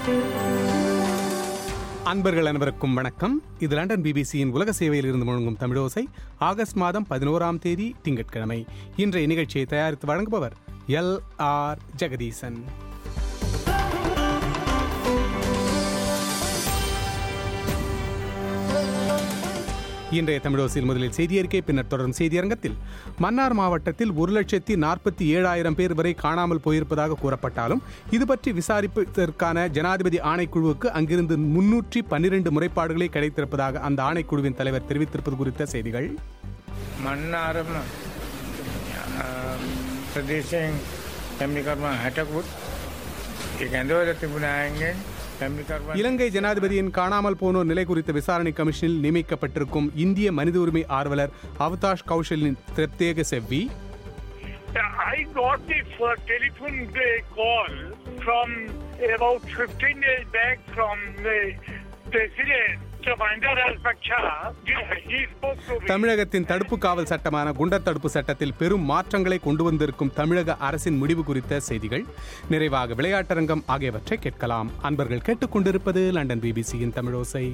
அன்பர்கள் அனைவருக்கும் வணக்கம் இது லண்டன் பிபிசியின் உலக சேவையில் இருந்து முழங்கும் தமிழோசை ஆகஸ்ட் மாதம் பதினோராம் தேதி திங்கட்கிழமை இன்றைய நிகழ்ச்சியை தயாரித்து வழங்குபவர் எல் ஆர் ஜெகதீசன் இன்றைய தமிழோசில் முதலில் செய்தி அறிக்கை பின்னர் தொடரும் செய்தியரங்கத்தில் மன்னார் மாவட்டத்தில் ஒரு லட்சத்தி நாற்பத்தி ஏழாயிரம் பேர் வரை காணாமல் போயிருப்பதாக கூறப்பட்டாலும் இது பற்றி விசாரிப்பதற்கான ஜனாதிபதி ஆணைக்குழுவுக்கு அங்கிருந்து முன்னூற்றி பன்னிரண்டு முறைப்பாடுகளே கிடைத்திருப்பதாக அந்த ஆணைக்குழுவின் தலைவர் தெரிவித்திருப்பது குறித்த செய்திகள் මන්නාරම ප්‍රදේශයෙන් පැමිකර්ම හැටකුත් ඒ ඇඳවල තිබුණයන්ගෙන් පැමිකර්ම இலங்கை ஜனாதிபதியின் காணாமல் போனோர் நிலை குறித்த விசாரணை கமிஷனில் நியமிக்கப்பட்டிருக்கும் இந்திய மனித உரிமை ஆர்வலர் அவதாஷ் கௌஷலின் பிரத்யேக செவ்வி I got the first telephone uh, call from about 15 days back from the president, Commander al-Bacha. He spoke to me. தமிழகத்தின் தடுப்பு காவல் சட்டமான குண்டர் தடுப்பு சட்டத்தில் பெரும் மாற்றங்களை கொண்டு வந்திருக்கும் தமிழக அரசின் முடிவு குறித்த செய்திகள் நிறைவாக விளையாட்டரங்கம் ஆகியவற்றை கேட்கலாம் அன்பர்கள் கேட்டுக்கொண்டிருப்பது லண்டன் பிபிசியின் தமிழோசை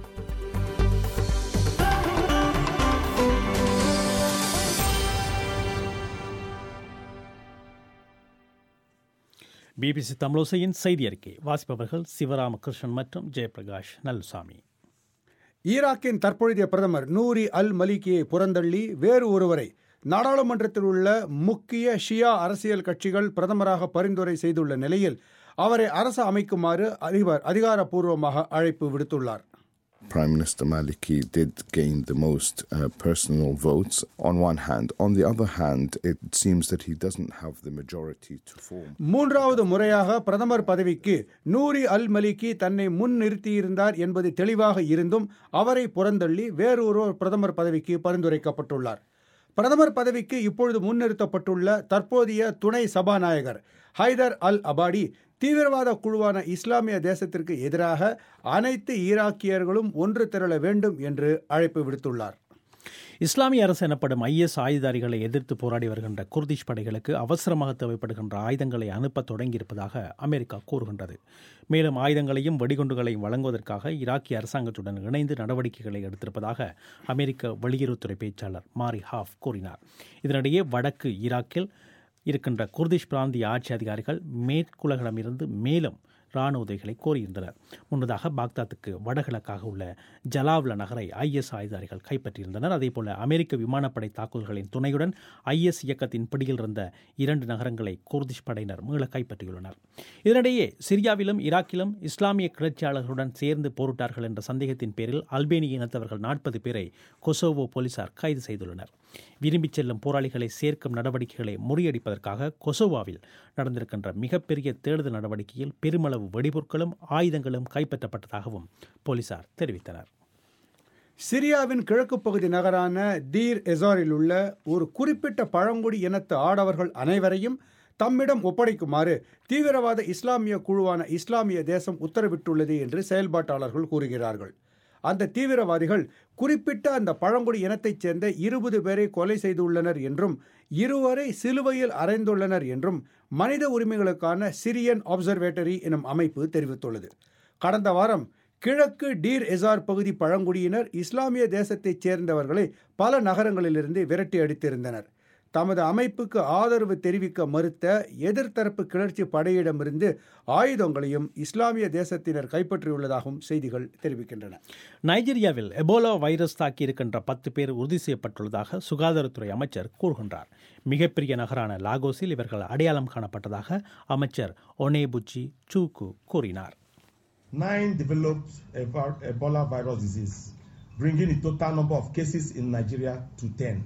பிபிசி தமிழோசையின் செய்தி அறிக்கை வாசிப்பவர்கள் சிவராமகிருஷ்ணன் மற்றும் ஜெயபிரகாஷ் நல்லுசாமி ஈராக்கின் தற்பொழுதைய பிரதமர் நூரி அல் மலிகியை புறந்தள்ளி வேறு ஒருவரை நாடாளுமன்றத்தில் உள்ள முக்கிய ஷியா அரசியல் கட்சிகள் பிரதமராக பரிந்துரை செய்துள்ள நிலையில் அவரை அரசு அமைக்குமாறு அதிபர் அதிகாரப்பூர்வமாக அழைப்பு விடுத்துள்ளார் Prime Minister Maliki did gain the most uh, personal votes on one hand. On the other hand, it seems that he doesn't have the majority to form. மூன்றாவது முறையாக பிரதமர் பதவிக்கு நூரி அல் மலிகி தன்னை முன் நிறுத்தியிருந்தார் என்பது தெளிவாக இருந்தும் அவரை புறந்தள்ளி வேறு ஒருவர் பிரதமர் பதவிக்கு பரிந்துரைக்கப்பட்டுள்ளார் பிரதமர் பதவிக்கு இப்பொழுது முன்னிறுத்தப்பட்டுள்ள தற்போதைய துணை சபாநாயகர் ஹைதர் அல் அபாடி தீவிரவாத குழுவான இஸ்லாமிய தேசத்திற்கு எதிராக அனைத்து ஈராக்கியர்களும் ஒன்று திரள வேண்டும் என்று அழைப்பு விடுத்துள்ளார் இஸ்லாமிய அரசு எனப்படும் ஐஎஸ் ஆயுதாரிகளை எதிர்த்து போராடி வருகின்ற குர்திஷ் படைகளுக்கு அவசரமாக தேவைப்படுகின்ற ஆயுதங்களை அனுப்ப தொடங்கியிருப்பதாக அமெரிக்கா கூறுகின்றது மேலும் ஆயுதங்களையும் வெடிகுண்டுகளையும் வழங்குவதற்காக ஈராக்கிய அரசாங்கத்துடன் இணைந்து நடவடிக்கைகளை எடுத்திருப்பதாக அமெரிக்க வெளியுறவுத்துறை பேச்சாளர் மாரி ஹாஃப் கூறினார் இதனிடையே வடக்கு ஈராக்கில் இருக்கின்ற குர்திஷ் பிராந்திய ஆட்சி அதிகாரிகள் மேற்குலகிடமிருந்து மேலும் இராணுவ உதவிகளை கோரியிருந்தனர் முன்னதாக பாக்தாத்துக்கு வடகிழக்காக உள்ள ஜலாவ்ல நகரை ஐஎஸ் ஆயுதாரிகள் கைப்பற்றியிருந்தனர் அதேபோல அமெரிக்க விமானப்படை தாக்குதல்களின் துணையுடன் ஐஎஸ் இயக்கத்தின் பிடியில் இருந்த இரண்டு நகரங்களை குர்திஷ் படையினர் மீள கைப்பற்றியுள்ளனர் இதனிடையே சிரியாவிலும் ஈராக்கிலும் இஸ்லாமிய கிளர்ச்சியாளர்களுடன் சேர்ந்து போரிட்டார்கள் என்ற சந்தேகத்தின் பேரில் அல்பேனிய இனத்தவர்கள் நாற்பது பேரை கொசோவோ போலீசார் கைது செய்துள்ளனர் விரும்பிச் செல்லும் போராளிகளை சேர்க்கும் நடவடிக்கைகளை முறியடிப்பதற்காக கொசோவாவில் நடந்திருக்கின்ற மிகப்பெரிய தேடுதல் நடவடிக்கையில் பெருமளவு வெடிபொருட்களும் ஆயுதங்களும் கைப்பற்றப்பட்டதாகவும் போலீசார் தெரிவித்தனர் சிரியாவின் கிழக்கு பகுதி நகரான தீர் எசாரில் உள்ள ஒரு குறிப்பிட்ட பழங்குடி இனத்து ஆடவர்கள் அனைவரையும் தம்மிடம் ஒப்படைக்குமாறு தீவிரவாத இஸ்லாமிய குழுவான இஸ்லாமிய தேசம் உத்தரவிட்டுள்ளது என்று செயல்பாட்டாளர்கள் கூறுகிறார்கள் அந்த தீவிரவாதிகள் குறிப்பிட்ட அந்த பழங்குடி இனத்தைச் சேர்ந்த இருபது பேரை கொலை செய்துள்ளனர் என்றும் இருவரை சிலுவையில் அறைந்துள்ளனர் என்றும் மனித உரிமைகளுக்கான சிரியன் அப்சர்வேட்டரி எனும் அமைப்பு தெரிவித்துள்ளது கடந்த வாரம் கிழக்கு டீர் எசார் பகுதி பழங்குடியினர் இஸ்லாமிய தேசத்தைச் சேர்ந்தவர்களை பல நகரங்களிலிருந்து விரட்டி அடித்திருந்தனர் தமது அமைப்புக்கு ஆதரவு தெரிவிக்க மறுத்த எதிர்த்தரப்பு கிளர்ச்சி படையிடமிருந்து ஆயுதங்களையும் இஸ்லாமிய தேசத்தினர் கைப்பற்றியுள்ளதாகவும் செய்திகள் தெரிவிக்கின்றன நைஜீரியாவில் எபோலா வைரஸ் தாக்கியிருக்கின்ற பத்து பேர் உறுதி செய்யப்பட்டுள்ளதாக சுகாதாரத்துறை அமைச்சர் கூறுகின்றார் மிகப்பெரிய நகரான லாகோஸில் இவர்கள் அடையாளம் காணப்பட்டதாக அமைச்சர் ஒனேபுச்சி சூக்கு கூறினார் Nine developed Ebo- Ebola virus disease, bringing the total number of cases in Nigeria to 10.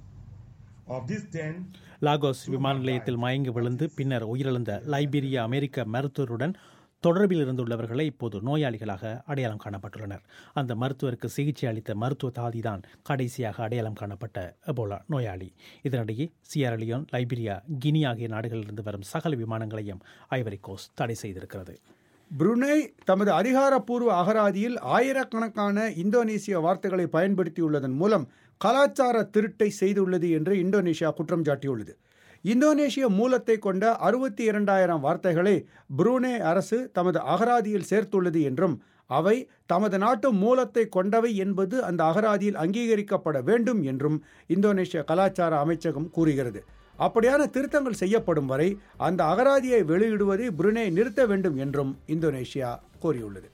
Of these 10, Lagos விமான நிலையத்தில் மயங்கி விழுந்து பின்னர் உயிரிழந்த லைபீரிய அமெரிக்க மருத்துவருடன் தொடர்பில் இருந்துள்ளவர்களை இப்போது நோயாளிகளாக அடையாளம் காணப்பட்டுள்ளனர் அந்த மருத்துவருக்கு சிகிச்சை அளித்த மருத்துவ தாதிதான் கடைசியாக அடையாளம் காணப்பட்ட எபோலா நோயாளி இதனிடையே சியரலியோன் லைபீரியா கினி ஆகிய நாடுகளிலிருந்து வரும் சகல விமானங்களையும் ஐவரி கோஸ்ட் தடை செய்திருக்கிறது புருனே தமது அதிகாரப்பூர்வ அகராதியில் ஆயிரக்கணக்கான இந்தோனேசிய வார்த்தைகளை பயன்படுத்தியுள்ளதன் மூலம் கலாச்சார திருட்டை செய்துள்ளது என்று இந்தோனேஷியா குற்றம் சாட்டியுள்ளது இந்தோனேஷிய மூலத்தை கொண்ட அறுபத்தி இரண்டாயிரம் வார்த்தைகளை புரூனே அரசு தமது அகராதியில் சேர்த்துள்ளது என்றும் அவை தமது நாட்டு மூலத்தை கொண்டவை என்பது அந்த அகராதியில் அங்கீகரிக்கப்பட வேண்டும் என்றும் இந்தோனேஷிய கலாச்சார அமைச்சகம் கூறுகிறது அப்படியான திருத்தங்கள் செய்யப்படும் வரை அந்த அகராதியை வெளியிடுவதை புருனே நிறுத்த வேண்டும் என்றும் இந்தோனேஷியா கோரியுள்ளது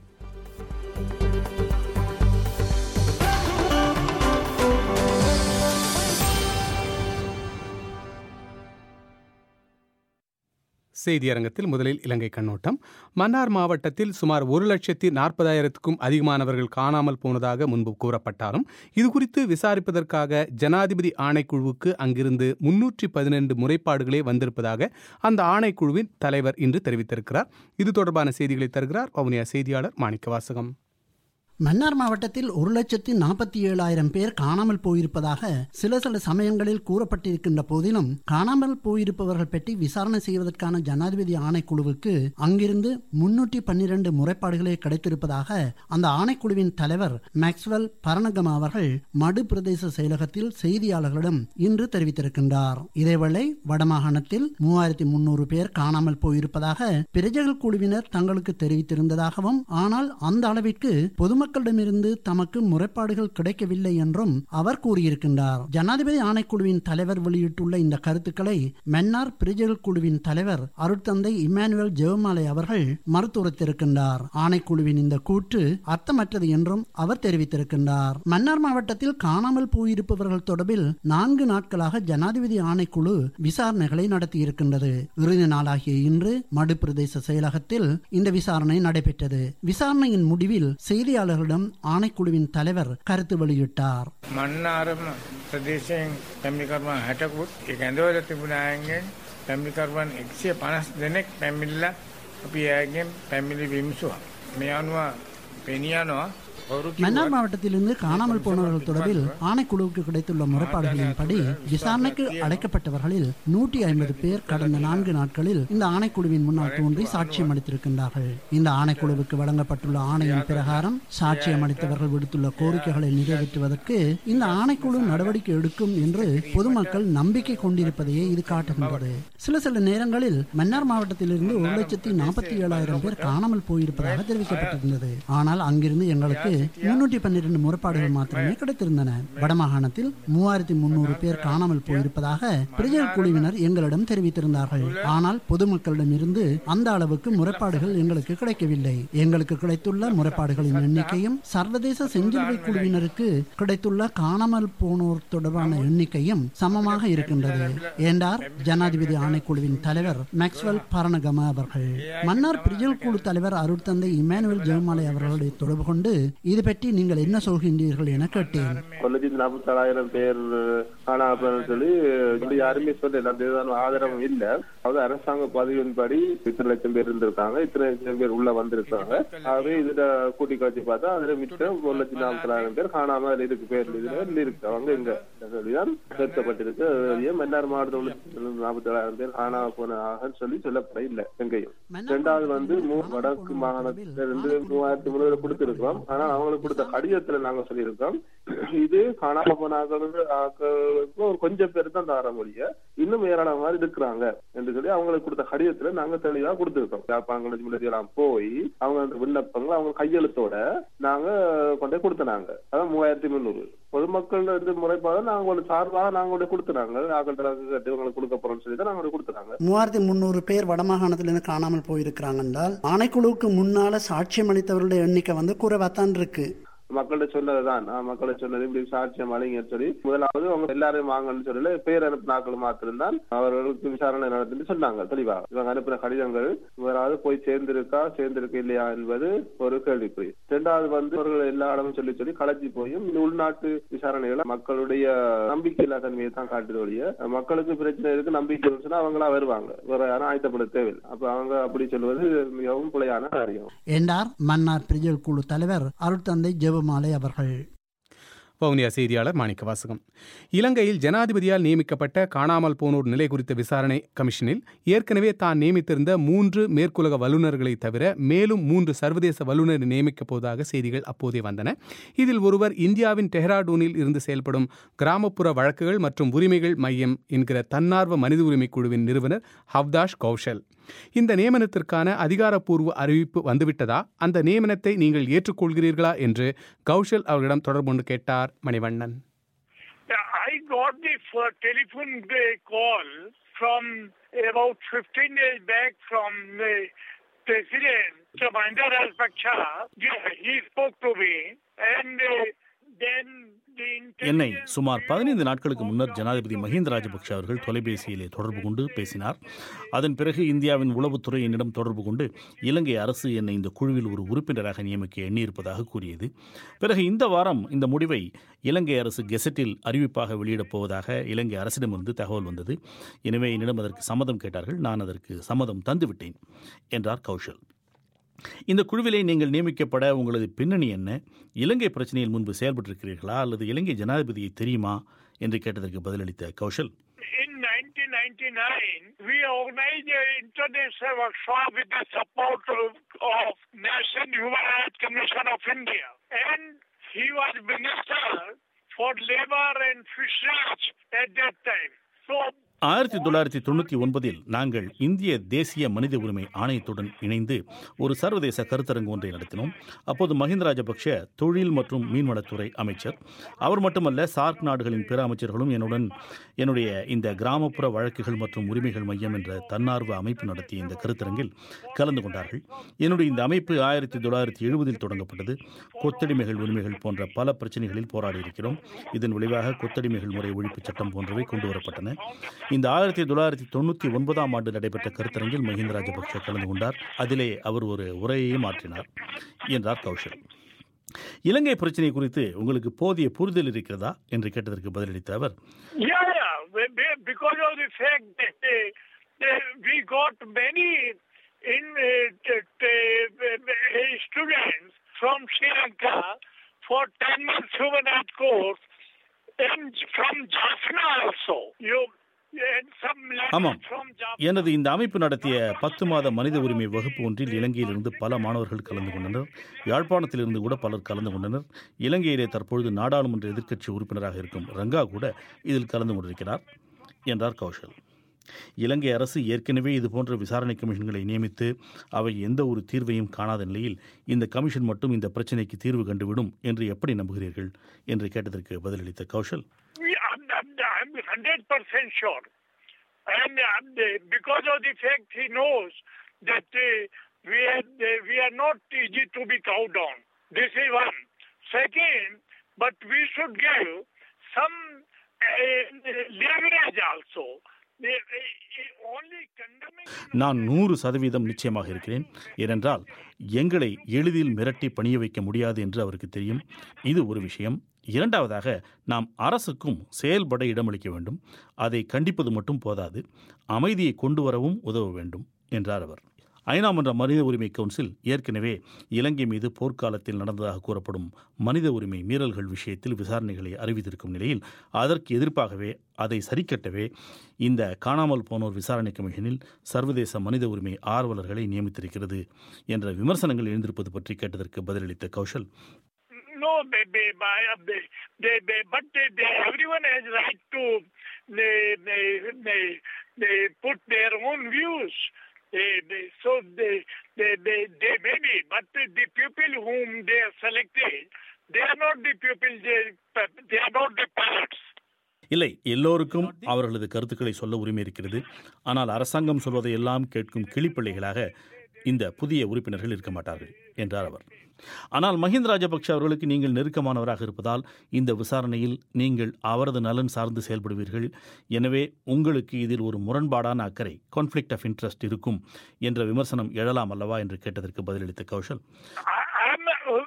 செய்தியரங்கத்தில் முதலில் இலங்கை கண்ணோட்டம் மன்னார் மாவட்டத்தில் சுமார் ஒரு லட்சத்தி நாற்பதாயிரத்துக்கும் அதிகமானவர்கள் காணாமல் போனதாக முன்பு கூறப்பட்டாலும் இதுகுறித்து விசாரிப்பதற்காக ஜனாதிபதி ஆணைக்குழுவுக்கு அங்கிருந்து முன்னூற்றி பதினெண்டு முறைப்பாடுகளே வந்திருப்பதாக அந்த ஆணைக்குழுவின் தலைவர் இன்று தெரிவித்திருக்கிறார் இது தொடர்பான செய்திகளை தருகிறார் வவுனியா செய்தியாளர் மாணிக்கவாசகம் மன்னார் மாவட்டத்தில் ஒரு லட்சத்தி நாற்பத்தி ஏழாயிரம் பேர் காணாமல் போயிருப்பதாக சில சில சமயங்களில் கூறப்பட்டிருக்கின்ற போதிலும் காணாமல் போயிருப்பவர்கள் பற்றி விசாரணை செய்வதற்கான ஜனாதிபதி ஆணைக்குழுவுக்கு அங்கிருந்து முன்னூற்றி பன்னிரண்டு முறைப்பாடுகளே கிடைத்திருப்பதாக அந்த ஆணைக்குழுவின் தலைவர் மேக்ஸ்வெல் பரணகமா அவர்கள் மடு பிரதேச செயலகத்தில் செய்தியாளர்களிடம் இன்று தெரிவித்திருக்கின்றார் இதேவேளை வடமாகாணத்தில் மூவாயிரத்தி முன்னூறு பேர் காணாமல் போயிருப்பதாக பிரஜைகள் குழுவினர் தங்களுக்கு தெரிவித்திருந்ததாகவும் ஆனால் அந்த அளவிற்கு பொதுமக்கள் மக்களிடமிருந்து தமக்கு முறைப்பாடுகள் கிடைக்கவில்லை என்றும் அவர் கூறியிருக்கின்றார் ஜனாதிபதி ஆணைக்குழுவின் தலைவர் வெளியிட்டுள்ள இந்த கருத்துக்களை மன்னார் பிரிஜல் குழுவின் தலைவர் அருட்தந்தை இமானுவேல் ஜெவமாலை அவர்கள் மறுத்துரைத்திருக்கின்றார் ஆணைக்குழுவின் இந்த கூற்று அர்த்தமற்றது என்றும் அவர் தெரிவித்திருக்கின்றார் மன்னார் மாவட்டத்தில் காணாமல் போயிருப்பவர்கள் தொடர்பில் நான்கு நாட்களாக ஜனாதிபதி ஆணைக்குழு விசாரணைகளை நடத்தியிருக்கின்றது இறுதி நாளாகிய இன்று மடு பிரதேச செயலகத்தில் இந்த விசாரணை நடைபெற்றது விசாரணையின் முடிவில் செய்தியாளர்களிடம் ஆணைக்குழுவின் தலைவர் கருத்து வெளியிட்டார் මන්නාරම ප්‍රදේශයෙන් පැමිකරුවන් හැටකුත් ඒ ඇඳවල තිබුණ අයගෙන් පැමිකරුවන් එක්සිය පනස් දෙනෙක් පැමිල්ල අපි ඇගෙන් පැමිලි විම්සුව. මේ අනුව පෙනියනවා மன்னார் மாவட்டத்திலிருந்து காணாமல் போனவர்கள் தொடர்பில் ஆணைக்குழுவுக்கு கிடைத்துள்ள முறைப்பாடுகளின்படி விசாரணைக்கு அழைக்கப்பட்டவர்களில் நூற்றி ஐம்பது பேர் கடந்த நான்கு நாட்களில் இந்த ஆணைக்குழுவின் முன்னால் தோன்றி சாட்சியம் அளித்திருக்கின்றார்கள் இந்த ஆணைக்குழுவுக்கு வழங்கப்பட்டுள்ள ஆணையின் பிரகாரம் சாட்சியம் அளித்தவர்கள் விடுத்துள்ள கோரிக்கைகளை நிறைவேற்றுவதற்கு இந்த ஆணைக்குழு நடவடிக்கை எடுக்கும் என்று பொதுமக்கள் நம்பிக்கை கொண்டிருப்பதையே இது காட்டுகின்றது சில சில நேரங்களில் மன்னார் மாவட்டத்திலிருந்து ஒரு லட்சத்தி நாற்பத்தி ஏழாயிரம் பேர் காணாமல் போயிருப்பதாக தெரிவிக்கப்பட்டிருந்தது ஆனால் அங்கிருந்து எங்களுக்கு முன்னூற்றி பன்னிரண்டு முறைப்பாடுகள் மாத்திரமே கிடைத்திருந்தன வடமாகாணத்தில் மூவாயிரத்தி முன்னூறு பேர் காணாமல் போயிருப்பதாக பிரஜல் குழுவினர் எங்களிடம் தெரிவித்திருந்தார்கள் ஆனால் பொதுமக்களிடம் இருந்து அந்த அளவுக்கு முறைப்பாடுகள் எங்களுக்கு கிடைக்கவில்லை எங்களுக்கு கிடைத்துள்ள முறைப்பாடுகளின் எண்ணிக்கையும் சர்வதேச செஞ்சிலுவை குழுவினருக்கு கிடைத்துள்ள காணாமல் போனோர் தொடர்பான எண்ணிக்கையும் சமமாக இருக்கின்றது என்றார் ஜனாதிபதி ஆணைக்குழுவின் தலைவர் மேக்ஸ்வெல் பரணகம அவர்கள் மன்னார் பிரிஜல் குழு தலைவர் அருட்தந்தை இமானுவேல் ஜெயமாலை அவர்களை தொடர்பு கொண்டு இது பற்றி நீங்கள் என்ன சொல்கின்றீர்கள் என கேட்டேன் ஒரு லட்சத்தி நாற்பத்தி ஏழாயிரம் பேர் காணாமல் சொல்லி இப்படி யாருமே சொல்லல அந்த இதுதான் ஆதாரம் இல்ல அதாவது அரசாங்க பதிவின்படி இத்தனை லட்சம் பேர் இருந்திருக்காங்க இத்தனை லட்சம் பேர் உள்ள வந்திருக்காங்க ஆகவே இதுல கூட்டி காட்சி பார்த்தா அதுல மிச்சம் ஒரு லட்சத்தி நாற்பத்தி ஏழாயிரம் பேர் காணாமல் இருக்கு பேர் இதுல இருக்கு அவங்க இங்க சொல்லிதான் சேர்க்கப்பட்டிருக்கு அது மன்னார் மாவட்டத்தில் நாற்பத்தி ஏழாயிரம் பேர் காணாம போனாக சொல்லி சொல்லப்பட இல்லை எங்கேயும் ரெண்டாவது வந்து மூ- வடக்கு மாகாணத்துல இருந்து மூவாயிரத்தி முன்னூறு கொடுத்திருக்கிறோம் ஆனா அவங்களுக்கு கொடுத்த கடிதத்துல நாங்க சொல்லியிருக்கோம் இது காணாம போன ஆக்களுக்கு ஆக்களுக்கு ஒரு கொஞ்சம் பேர் தான் தர முடிய இன்னும் ஏராளம் மாதிரி இருக்கிறாங்க என்று சொல்லி அவங்களுக்கு கொடுத்த கடிதத்துல நாங்க தெளிவா கொடுத்திருக்கோம் யாழ்ப்பாணம் முன்னெல்லாம் போய் அவங்க அந்த விண்ணப்பங்களை அவங்க கையெழுத்தோட நாங்க கொண்டு போய் கொடுத்தனாங்க அதான் மூவாயிரத்தி முந்நூறு பொதுமக்கள் இருந்து முறைப்பாடு நாங்க ஒரு சார்பாக நாங்க கொண்டு கொடுத்துனாங்க ஆக்கள்கிட்ட கட்டி உங்களுக்கு கொடுக்க போறோம்னு சொல்லி தான் நாங்க கொண்டு கொடுத்துனாங்க மூவாயிரத்தி முந்நூறு பேர் வடமாகாணத்திலிருந்து காணாமல் போயிருக்கிறாங்க என்றால் ஆணைக்குழுவுக்கு முன்னால சாட்சியம் அளித்தவர்களுடைய எண்ணிக்கை வந்து குறைவாத்தான் இருக்கு மக்கள்கிட்ட சொன்னதுதான் நான் மக்கள்கிட்ட சொன்னது இப்படி சாட்சியம் அழிங்கன்னு சொல்லி முதலாவது அவங்க எல்லாரையும் வாங்கன்னு சொல்லல பேர் அனுப்பின ஆக்கள் மாத்திரம்தான் அவர்களுக்கு விசாரணை நடத்தி சொன்னாங்க தெளிவாக இவங்க அனுப்பின கடிதங்கள் முதலாவது போய் சேர்ந்திருக்கா சேர்ந்திருக்க இல்லையா என்பது ஒரு கேள்விக்குறி இரண்டாவது வந்து அவர்கள் எல்லா இடமும் சொல்லி சொல்லி களைச்சி போயும் இந்த உள்நாட்டு விசாரணைகளை மக்களுடைய நம்பிக்கையில்லா தன்மையை தான் காட்டுது ஒழிய மக்களுக்கு பிரச்சனை இருக்கு நம்பிக்கை இருந்துச்சுன்னா அவங்களா வருவாங்க வேற யாரும் ஆயத்தப்பட தேவையில்லை அப்ப அவங்க அப்படி சொல்வது மிகவும் பிழையான காரியம் என்றார் மன்னார் பிரிஜல் குழு தலைவர் அருட்தந்தை ஜெபமாலை அவர்கள் வவுனியா செய்தியாளர் மாணிக்க வாசகம் இலங்கையில் ஜனாதிபதியால் நியமிக்கப்பட்ட காணாமல் போனோர் நிலை குறித்த விசாரணை கமிஷனில் ஏற்கனவே தான் நியமித்திருந்த மூன்று மேற்குலக வல்லுநர்களை தவிர மேலும் மூன்று சர்வதேச வல்லுநர் நியமிக்கப் போவதாக செய்திகள் அப்போதே வந்தன இதில் ஒருவர் இந்தியாவின் டெஹ்ராடூனில் இருந்து செயல்படும் கிராமப்புற வழக்குகள் மற்றும் உரிமைகள் மையம் என்கிற தன்னார்வ மனித உரிமை குழுவின் நிறுவனர் ஹவ்தாஷ் கௌஷல் இந்த நியமனத்திற்கான அதிகாரப்பூர்வ அறிவிப்பு வந்துவிட்டதா அந்த நியமனத்தை நீங்கள் ஏற்றுக்கொள்கிறீர்களா என்று கௌஷல் அவர்களிடம் தொடர்பு கொண்டு கேட்டார் Manivannan I got the f- telephone uh, call from about 15 days back from the president, Commander Al-Pacha. Yeah, he spoke to me and uh, then the என்னை intelligence சுமார் பதினைந்து நாட்களுக்கு முன்னர் ஜனாதிபதி மஹிந்த ராஜபக்ஷ அவர்கள் தொலைபேசியிலே தொடர்பு கொண்டு பேசினார் அதன் பிறகு இந்தியாவின் உளவுத்துறை என்னிடம் தொடர்பு கொண்டு இலங்கை அரசு என்னை இந்த குழுவில் ஒரு உறுப்பினராக நியமிக்க எண்ணியிருப்பதாக கூறியது பிறகு இந்த வாரம் இந்த முடிவை இலங்கை அரசு கெசட்டில் அறிவிப்பாக வெளியிடப் போவதாக இலங்கை அரசிடமிருந்து தகவல் வந்தது எனவே என்னிடம் அதற்கு சம்மதம் கேட்டார்கள் நான் அதற்கு சம்மதம் தந்துவிட்டேன் என்றார் கௌஷல் இந்த குழுவிலே நீங்கள் நியமிக்கப்பட உங்களது பின்னணி என்ன இலங்கை பிரச்சனையில் முன்பு செயல்பட்டிருக்கிறீர்களா அல்லது இலங்கை ஜனாதிபதியை தெரியுமா என்று கேட்டதற்கு பதிலளித்த Kaushal in 1999, we organized an international workshop with the support of, of National Human Rights Commission of India. And he was Minister for Labor and Fisheries at that time. So ஆயிரத்தி தொள்ளாயிரத்தி தொண்ணூற்றி ஒன்பதில் நாங்கள் இந்திய தேசிய மனித உரிமை ஆணையத்துடன் இணைந்து ஒரு சர்வதேச கருத்தரங்கு ஒன்றை நடத்தினோம் அப்போது மஹிந்த ராஜபக்ஷ தொழில் மற்றும் மீன்வளத்துறை அமைச்சர் அவர் மட்டுமல்ல சார்க் நாடுகளின் பிற அமைச்சர்களும் என்னுடன் என்னுடைய இந்த கிராமப்புற வழக்குகள் மற்றும் உரிமைகள் மையம் என்ற தன்னார்வ அமைப்பு நடத்திய இந்த கருத்தரங்கில் கலந்து கொண்டார்கள் என்னுடைய இந்த அமைப்பு ஆயிரத்தி தொள்ளாயிரத்தி எழுபதில் தொடங்கப்பட்டது கொத்தடிமைகள் உரிமைகள் போன்ற பல பிரச்சனைகளில் போராடி இருக்கிறோம் இதன் விளைவாக கொத்தடிமைகள் முறை ஒழிப்பு சட்டம் போன்றவை கொண்டு வரப்பட்டன இந்த ஆயிரத்தி தொள்ளாயிரத்தி தொண்ணூற்றி ஒன்பதாம் ஆண்டு நடைபெற்ற கருத்தரங்கில் மஹிந்த ராஜபக்ஷ கலந்து கொண்டார் அதிலே அவர் ஒரு உரையையும் ஆற்றினார் என்றார் கௌஷல் இலங்கை பிரச்சனை குறித்து உங்களுக்கு போதிய புரிதல் இருக்கிறதா என்று கேட்டதற்கு பதிலளித்த அவர் Yeah, yeah. be- be- Because of the fact that uh, uh, we got many in uh, t- t- uh, students from Sri Lanka for 10 months human rights course and from Jaffna also. You and some ஆமாம் letters from Jaffna. எனது இந்த அமைப்பு நடத்திய பத்து மாத மனித உரிமை வகுப்பு ஒன்றில் இலங்கையிலிருந்து பல மாணவர்கள் கலந்து கொண்டனர் யாழ்ப்பாணத்திலிருந்து கூட பலர் கலந்து கொண்டனர் இலங்கையிலே தற்பொழுது நாடாளுமன்ற எதிர்க்கட்சி உறுப்பினராக இருக்கும் ரங்கா கூட இதில் கலந்து கொண்டிருக்கிறார் என்றார் கௌஷல் இலங்கை அரசு ஏற்கனவே இதுபோன்ற விசாரணை கமிஷன்களை நியமித்து அவை எந்த ஒரு தீர்வையும் காணாத நிலையில் இந்த கமிஷன் மட்டும் இந்த பிரச்சினைக்கு தீர்வு கண்டுவிடும் என்று எப்படி நம்புகிறீர்கள் என்று கேட்டதற்கு பதிலளித்த Kaushal We, I'm, I'm, I'm 100% sure. And um, the- because of the fact he knows that uh, we, are, uh, we are not easy to be cowed down. This is one. Second, but we should give some uh, leverage also. The, uh, only condemning. நான் நூறு சதவீதம் நிச்சயமாக இருக்கிறேன் ஏனென்றால் எங்களை எளிதில் மிரட்டி பணிய வைக்க முடியாது என்று அவருக்கு தெரியும் இது ஒரு விஷயம் இரண்டாவதாக நாம் அரசுக்கும் செயல்பட இடமளிக்க வேண்டும் அதை கண்டிப்பது மட்டும் போதாது அமைதியை கொண்டு வரவும் உதவ வேண்டும் என்றார் அவர் ஐநா மன்ற மனித உரிமை கவுன்சில் ஏற்கனவே இலங்கை மீது போர்க்காலத்தில் நடந்ததாக கூறப்படும் மனித உரிமை மீறல்கள் விஷயத்தில் விசாரணைகளை அறிவித்திருக்கும் நிலையில் அதற்கு எதிர்ப்பாகவே அதை சரிக்கட்டவே இந்த காணாமல் போனோர் விசாரணை கமிஷனில் சர்வதேச மனித உரிமை ஆர்வலர்களை நியமித்திருக்கிறது என்ற விமர்சனங்கள் எழுந்திருப்பது பற்றி கேட்டதற்கு பதிலளித்த Kaushal No, they, they, they, they, they, but they, they, everyone has right to they, they, they, they put their own views. They, they, so they, they, they, they may be, but the, the people whom they have selected, they are not the people, they, they are not the pilots. இல்லை எல்லோருக்கும் அவர்களது கருத்துக்களை சொல்ல உரிமை இருக்கிறது ஆனால் அரசாங்கம் சொல்வதை எல்லாம் கேட்கும் கிளிப்பிள்ளைகளாக இந்த புதிய உறுப்பினர்கள் இருக்க மாட்டார்கள் என்றார் அவர் ஆனால் மஹிந்த ராஜபக்ஷ அவர்களுக்கு நீங்கள் நெருக்கமானவராக இருப்பதால் இந்த விசாரணையில் நீங்கள் அவரது நலன் சார்ந்து செயல்படுவீர்கள் எனவே உங்களுக்கு இதில் ஒரு முரண்பாடான அக்கறை கான்ஃப்ளிக்ட் ஆஃப் இன்ட்ரெஸ்ட் இருக்கும் என்ற விமர்சனம் எழலாம் அல்லவா என்று கேட்டதற்கு பதிலளித்த Kaushal I, I'm,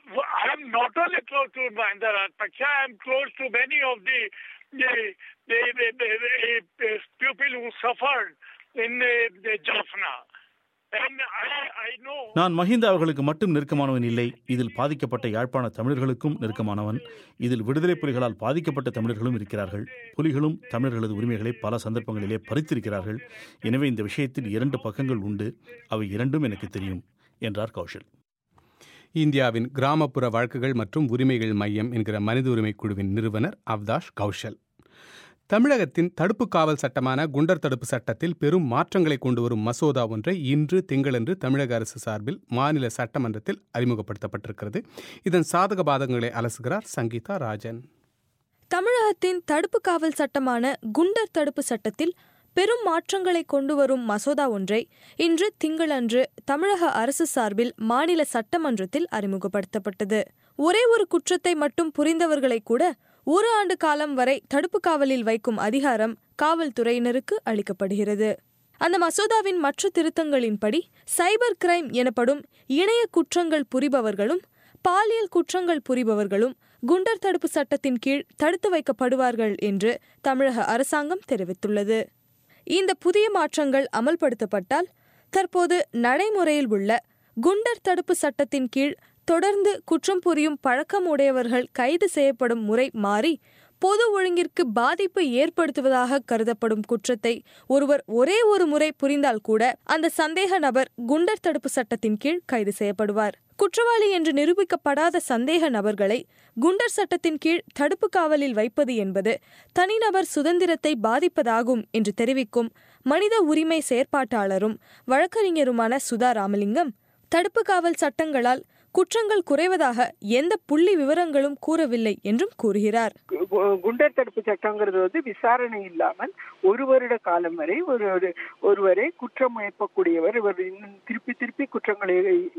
I'm not only close to Mahinda Rajapaksa, I'm close to many of the, the, the, the, the, the, the people who suffered in the, the Jaffna. And I, I know நான் மஹிந்த அவர்களுக்கு மட்டும் நெருக்கமானவன் இல்லை இதில் பாதிக்கப்பட்ட யாழ்ப்பாண தமிழர்களுக்கும் நெருக்கமானவன் இதில் விடுதலை புலிகளால் பாதிக்கப்பட்ட தமிழர்களும் இருக்கிறார்கள் புலிகளும் தமிழர்களது உரிமைகளை பல சந்தர்ப்பங்களிலே பறித்திருக்கிறார்கள் எனவே இந்த விஷயத்தில் இரண்டு பக்கங்கள் உண்டு அவை இரண்டும் எனக்கு தெரியும் என்றார் கௌஷல் இந்தியாவின் கிராமப்புற வழக்குகள் மற்றும் உரிமைகள் மையம் என்கிற மனித உரிமை குழுவின் நிறுவனர் அவதாஷ் கௌஷல் தமிழகத்தின் தடுப்பு காவல் சட்டமான குண்டர் தடுப்பு சட்டத்தில் பெரும் மாற்றங்களை கொண்டு வரும் மசோதா ஒன்றை இன்று திங்களன்று தமிழக அரசு சார்பில் மாநில சட்டமன்றத்தில் அறிமுகப்படுத்தப்பட்டிருக்கிறது இதன் சாதக பாதகங்களை அலசுகிறார் சங்கீதா ராஜன் தமிழகத்தின் தடுப்பு காவல் சட்டமான குண்டர் தடுப்பு சட்டத்தில் பெரும் மாற்றங்களை கொண்டு வரும் மசோதா ஒன்றை இன்று திங்களன்று தமிழக அரசு சார்பில் மாநில சட்டமன்றத்தில் அறிமுகப்படுத்தப்பட்டது ஒரே ஒரு குற்றத்தை மட்டும் புரிந்தவர்களை கூட ஒரு ஆண்டு காலம் வரை தடுப்பு காவலில் வைக்கும் அதிகாரம் காவல்துறையினருக்கு அளிக்கப்படுகிறது அந்த மசோதாவின் மற்ற திருத்தங்களின்படி சைபர் கிரைம் எனப்படும் இணைய குற்றங்கள் புரிபவர்களும் பாலியல் குற்றங்கள் புரிபவர்களும் குண்டர் தடுப்பு சட்டத்தின் கீழ் தடுத்து வைக்கப்படுவார்கள் என்று தமிழக அரசாங்கம் தெரிவித்துள்ளது இந்த புதிய மாற்றங்கள் அமல்படுத்தப்பட்டால் தற்போது நடைமுறையில் உள்ள குண்டர் தடுப்பு சட்டத்தின் கீழ் தொடர்ந்து குற்றம் புரியும் பழக்கம் உடையவர்கள் கைது செய்யப்படும் முறை மாறி பொது ஒழுங்கிற்கு பாதிப்பு ஏற்படுத்துவதாக கருதப்படும் குற்றத்தை ஒருவர் ஒரே ஒரு முறை புரிந்தால் கூட அந்த சந்தேக நபர் குண்டர் தடுப்பு சட்டத்தின் கீழ் கைது செய்யப்படுவார் குற்றவாளி என்று நிரூபிக்கப்படாத சந்தேக நபர்களை குண்டர் சட்டத்தின் கீழ் தடுப்பு காவலில் வைப்பது என்பது தனிநபர் சுதந்திரத்தை பாதிப்பதாகும் என்று தெரிவிக்கும் மனித உரிமை செயற்பாட்டாளரும் வழக்கறிஞருமான சுதா ராமலிங்கம் தடுப்பு காவல் சட்டங்களால் குற்றங்கள் குறைவதாக எந்த புள்ளி விவரங்களும் கூறவில்லை என்றும் கூறுகிறார் கு- குண்டர் தடுப்பு சட்டங்கிறது வந்து விசாரணை இல்லாமல் ஒரு வருட காலம் வரை ஒரு ஒரு- ஒருவரை குற்றம் முயப்பக்கூடியவர் இவர் இன்னும் திருப்பி திருப்பி குற்றங்களை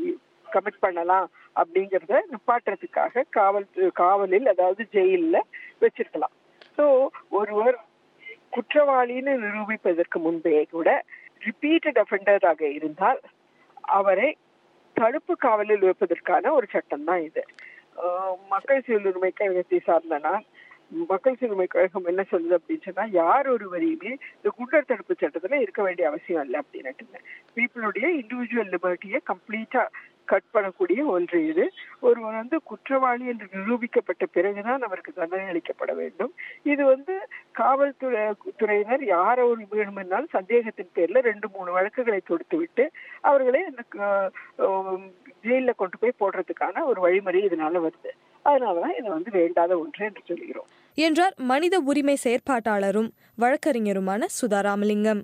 கமிட் பண்ணலாம் அப்படிங்கறத நிப்பாட்டுறதுக்காக காவல் காவலில் அதாவது ஜெயில்ல வச்சிருக்கலாம் ஸோ ஒருவர் குற்றவாளின்னு நிரூபிப்பதற்கு முன்பே கூட ரிப்பீட்டட் அஃபெண்டராக இருந்தால் அவரை தடுப்பு காவலில் வைப்பதற்கான ஒரு சட்டம் தான் இது அஹ் மக்கள் சீருரிமை கழகத்தை சார்ந்த நான் மக்கள் சீருரிமை கழகம் என்ன சொல்லுது அப்படின்னு சொன்னா யார் ஒருவரையுமே இந்த குண்டர் தடுப்பு சட்டத்துல இருக்க வேண்டிய அவசியம் இல்லை அப்படின்னு பீப்புளுடைய இண்டிவிஜுவல் லிபர்ட்டியை கம்ப்ளீட்டா கட் பண்ணக்கூடிய ஒன்று இது ஒருவர் வந்து குற்றவாளி என்று நிரூபிக்கப்பட்ட பிறகுதான் அவருக்கு தண்டனை அளிக்கப்பட வேண்டும் இது வந்து காவல்துறை துறையினர் யார் ஒரு வேணுமென்றால் சந்தேகத்தின் பேர்ல ரெண்டு மூணு வழக்குகளை தொடுத்து விட்டு அவர்களை அந்த க- ஆம், ஜெயில்ல கொண்டு போய் போடுறதுக்கான ஒரு வழிமுறை இதனால வருது அதனாலதான் இது வந்து வேண்டாத ஒன்று என்று சொல்கிறோம் என்றார் மனித உரிமை செயற்பாட்டாளரும் வழக்கறிஞருமான சுதா ராமலிங்கம்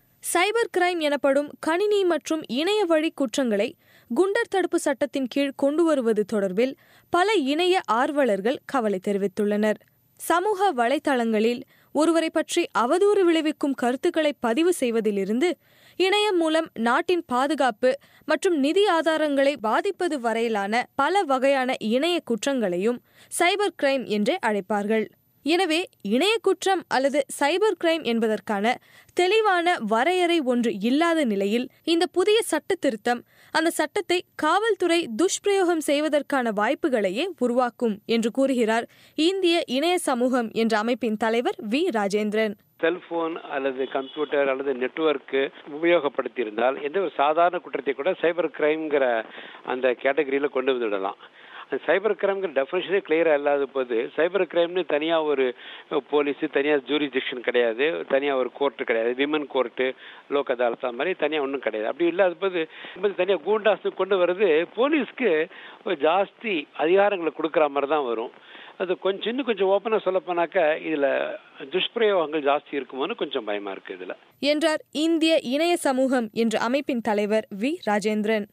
சைபர் கிரைம் எனப்படும் கணினி மற்றும் இணைய வழி குற்றங்களை குண்டர் தடுப்பு சட்டத்தின் கீழ் கொண்டு வருவது தொடர்பில் பல இணைய ஆர்வலர்கள் கவலை தெரிவித்துள்ளனர் சமூக வலைத்தளங்களில் ஒருவரை பற்றி அவதூறு விளைவிக்கும் கருத்துக்களை பதிவு செய்வதிலிருந்து இணையம் மூலம் நாட்டின் பாதுகாப்பு மற்றும் நிதி ஆதாரங்களை பாதிப்பது வரையிலான பல வகையான இணைய குற்றங்களையும் சைபர் கிரைம் என்றே அழைப்பார்கள் எனவே இணைய குற்றம் அல்லது சைபர் கிரைம் என்பதற்கான தெளிவான வரையறை ஒன்று இல்லாத நிலையில் இந்த புதிய சட்ட திருத்தம் அந்த சட்டத்தை காவல்துறை துஷ்பிரயோகம் செய்வதற்கான வாய்ப்புகளையே உருவாக்கும் என்று கூறுகிறார் இந்திய இணைய சமூகம் என்ற அமைப்பின் தலைவர் வி ராஜேந்திரன் செல்போன் அல்லது கம்ப்யூட்டர் அல்லது நெட்வொர்க்கு உபயோகப்படுத்தி இருந்தால் எந்த ஒரு சாதாரண குற்றத்தை கூட சைபர் கிரைம்ங்கிற அந்த கேட்டகரியில கொண்டு வந்துடலாம் அந்த சைபர் கிரைம்ங்கிற டெஃபினேஷனே கிளியரா இல்லாத போது சைபர் கிரைம்னு தனியா ஒரு போலீஸ் தனியா ஜூரிடிக்ஷன் கிடையாது தனியா ஒரு கோர்ட்டு கிடையாது விமன் கோர்ட்டு லோக் அதாலத் அந்த மாதிரி தனியா ஒன்றும் கிடையாது அப்படி இல்லாத போது இப்ப தனியா கூண்டாஸ் கொண்டு வர்றது போலீஸ்க்கு ஒரு ஜாஸ்தி அதிகாரங்களை கொடுக்குற மாதிரி தான் வரும் அது கொஞ்சம் இன்னும் கொஞ்சம் ஓப்பனாக சொல்லப்போனாக்கா இதுல துஷ்பிரயோகங்கள் ஜாஸ்தி இருக்குமோன்னு கொஞ்சம் பயமா இருக்கு இதுல என்றார் இந்திய இணைய சமூகம் என்ற அமைப்பின் தலைவர் வி ராஜேந்திரன்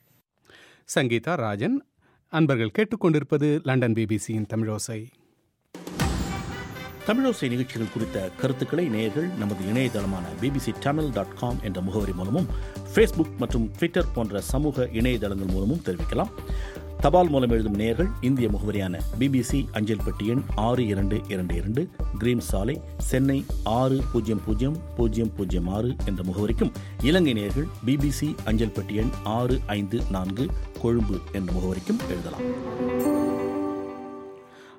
சங்கீதா ராஜன் அன்பர்கள் கேட்டுக்கொண்டிருப்பது லண்டன் பிபிசியின் தமிழோசை தமிழோசை நிகழ்ச்சிகள் குறித்த கருத்துக்களை நேயர்கள் நமது இணையதளமான பிபிசி தமிழ் டாட் காம் என்ற முகவரி மூலமும் ஃபேஸ்புக் மற்றும் ட்விட்டர் போன்ற சமூக இணையதளங்கள் மூலமும் தெரிவிக்கலாம் தபால் மூலம் எழுதும் நேயர்கள் இந்திய முகவரியான பிபிசி அஞ்சல் பெட்டி எண் ஆறு இரண்டு இரண்டு இரண்டு கிரீன் சாலை சென்னை ஆறு பூஜ்ஜியம் பூஜ்ஜியம் பூஜ்ஜியம் பூஜ்ஜியம் ஆறு என்ற முகவரிக்கும் இலங்கை நேயர்கள் பிபிசி அஞ்சல் பெட்டி எண் ஆறு ஐந்து நான்கு கொழும்பு என்ற முகவரிக்கும் எழுதலாம்